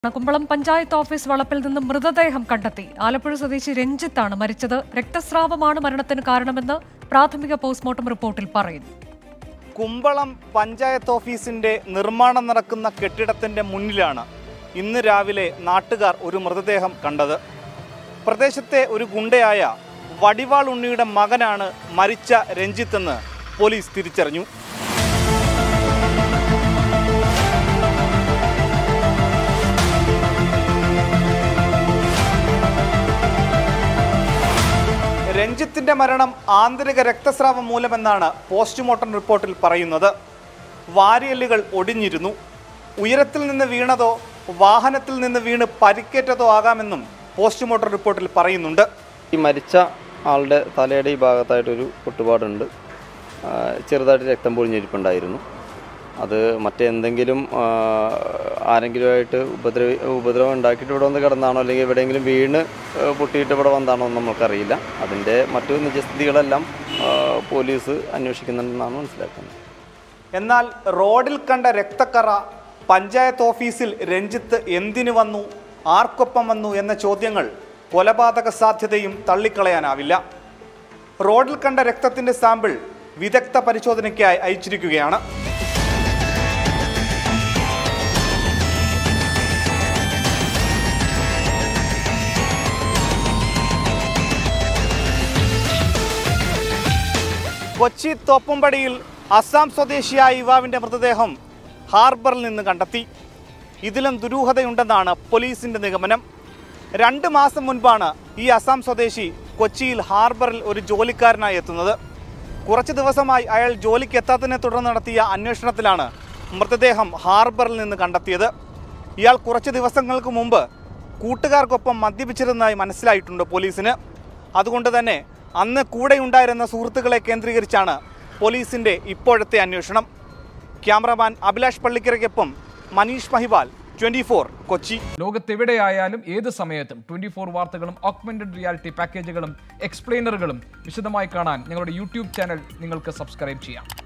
കുമ്പളം panchayat office വളപ്പിൽ നിന്ന് മൃതദേഹം കണ്ടെത്തി ആലപ്പുഴ സ്വദേശി രഞ്ജിത്താണ് മരിച്ചത് രക്തസ്രാവമാണ് മരണത്തിന് കാരണമെന്ന് പ്രാഥമിക പോസ്റ്റ്മോർട്ടം റിപ്പോർട്ടിൽ പറയുന്നു കുമ്പളം പഞ്ചായത്ത് ഓഫീസിന്റെ നിർമ്മാണം നടക്കുന്ന കെട്ടിടത്തിന്റെ മുന്നിലാണ് ഇന്ന് രാവിലെ നാട്ടുകാർ ഒരു മൃതദേഹം കണ്ടത് പ്രദേശത്തെ ഒരു ഗുണ്ടയായ വടിവാൾ ഉണ്ണിയുടെ മകനാണ് മരിച്ച രഞ്ജിത്ത് എന്ന് പോലീസ് തിരിച്ചറിഞ്ഞു രഞ്ജിത്തിന്റെ മരണം ആന്തരിക രക്തസ്രാവം മൂലമെന്നാണ് പോസ്റ്റ്മോർട്ടം റിപ്പോർട്ടിൽ പറയുന്നത് വാരിയല്ലുകൾ ഒടിഞ്ഞിരുന്നു ഉയരത്തിൽ നിന്ന് വീണതോ വാഹനത്തിൽ നിന്ന് വീണ് പരിക്കേറ്റതോ ആകാമെന്നും പോസ്റ്റ്മോർട്ടം റിപ്പോർട്ടിൽ പറയുന്നുണ്ട് ഈ മരിച്ച ആളുടെ തലയുടെ ഈ ഭാഗത്തായിട്ടൊരു പൊട്ടുപാടുണ്ട് ആ, ചെറുതായിട്ട് രക്തം പൊഴിഞ്ഞിരിപ്പുണ്ടായിരുന്നു അത് മറ്റെന്തെങ്കിലും ആ, ആരെങ്കിലുമായിട്ട് ഉപദ്രവി ഉപദ്രവം ഉണ്ടാക്കിയിട്ട് ഇവിടെ വന്ന് കിടന്നാണോ അല്ലെങ്കിൽ എവിടെയെങ്കിലും വീണ് ആ, പൊട്ടിയിട്ട് ഇവിടെ വന്നാണോ എന്ന് നമുക്കറിയില്ല അതിൻ്റെ മറ്റു നിജസ്ഥിതികളെല്ലാം ആ, പോലീസ് അന്വേഷിക്കുന്നുണ്ടെന്നാണ് മനസ്സിലാക്കുന്നത് എന്നാൽ റോഡിൽ കണ്ട രക്തക്കറ പഞ്ചായത്ത് ഓഫീസിൽ രഞ്ജിത്ത് എന്തിനു വന്നു ആർക്കൊപ്പം വന്നു എന്ന ചോദ്യങ്ങൾ കൊലപാതക സാധ്യതയും തള്ളിക്കളയാനാവില്ല റോഡിൽ കണ്ട രക്തത്തിന്റെ സാമ്പിൾ വിദഗ്ധ പരിശോധനയ്ക്കായി അയച്ചിരിക്കുകയാണ് കൊച്ചി തോപ്പുംപടിയിൽ അസാം സ്വദേശിയായ യുവാവിന്റെ മൃതദേഹം ഹാർബറിൽ നിന്ന് കണ്ടെത്തി ഇതിലും ദുരൂഹതയുണ്ടെന്നാണ് പോലീസിന്റെ നിഗമനം രണ്ട് മാസം മുൻപാണ് ഈ അസാം സ്വദേശി കൊച്ചിയിൽ ഹാർബറിൽ ഒരു ജോലിക്കാരനായി എത്തുന്നത് കുറച്ച് ദിവസമായി അയാൾ ജോലിക്ക് എത്താത്തതിനെ തുടർന്ന് നടത്തിയ അന്വേഷണത്തിലാണ് മൃതദേഹം ഹാർബറിൽ നിന്ന് കണ്ടെത്തിയത് ഇയാൾ കുറച്ച് ദിവസങ്ങൾക്ക് മുമ്പ് കൂട്ടുകാർക്കൊപ്പം മദ്യപിച്ചിരുന്നതായി മനസ്സിലായിട്ടുണ്ട് പോലീസിന് അതുകൊണ്ട് തന്നെ അന്ന് കൂടെയുണ്ടായിരുന്ന സുഹൃത്തുക്കളെ കേന്ദ്രീകരിച്ചാണ് പോലീസിന്റെ ഇപ്പോഴത്തെ അന്വേഷണം ക്യാമറമാൻ അഭിലാഷ് പള്ളിക്കരയ്ക്കൊപ്പം മനീഷ് മഹിവാൽ ട്വന്റി കൊച്ചി ലോകത്തെവിടെയായാലും ഏത് സമയത്തും ട്വന്റി ഫോർ വാർത്തകളും ഓഗ്മെന്റഡ് റിയാലിറ്റി പാക്കേജുകളും എക്സ്പ്ലെയിനറുകളും വിശദമായി കാണാൻ ഞങ്ങളുടെ യൂട്യൂബ് ചാനൽ നിങ്ങൾക്ക് സബ്സ്ക്രൈബ് ചെയ്യാം